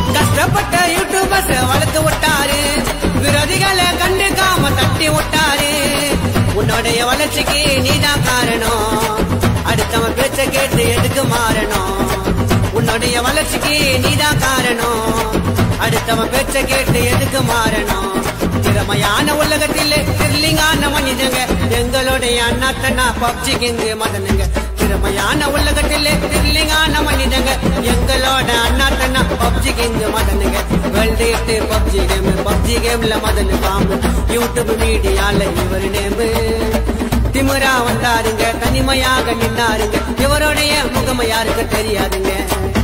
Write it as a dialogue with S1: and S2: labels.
S1: கஷ்டப்பட்ட யூடியூபர்ஸ் வளர்த்து விட்டாரு விரோதிகளை கண்டுக்காம தட்டி விட்டாரு உன்னுடைய வளர்ச்சிக்கு நீதான் காரணம் அடுத்தவன் பேச்ச கேட்டு எதுக்கு மாறணும் உன்னுடைய வளர்ச்சிக்கு நீதான் காரணம் அடுத்தவன் பேச்ச கேட்டு எதுக்கு மாறணும் திறமையான உலகத்தில் திர்லிங்கான மனிதங்க எங்களுடைய அண்ணாத்தனா பப்ஜி கிங்கு மதனுங்க திறமையான உலகத்தில் திர்லிங்கான மனிதங்க எங்களோட அண்ணாத்தனா பப்ஜி கிங்கு மதனுங்க வேர்ல்டு எட்டு பப்ஜி கேம் பப்ஜி கேம்ல மதனு பாம்பு யூடியூப் மீடியால இவர் நேமு திமிரா வந்தாருங்க தனிமையாக நின்னாருங்க இவருடைய முகம யாருக்கு தெரியாதுங்க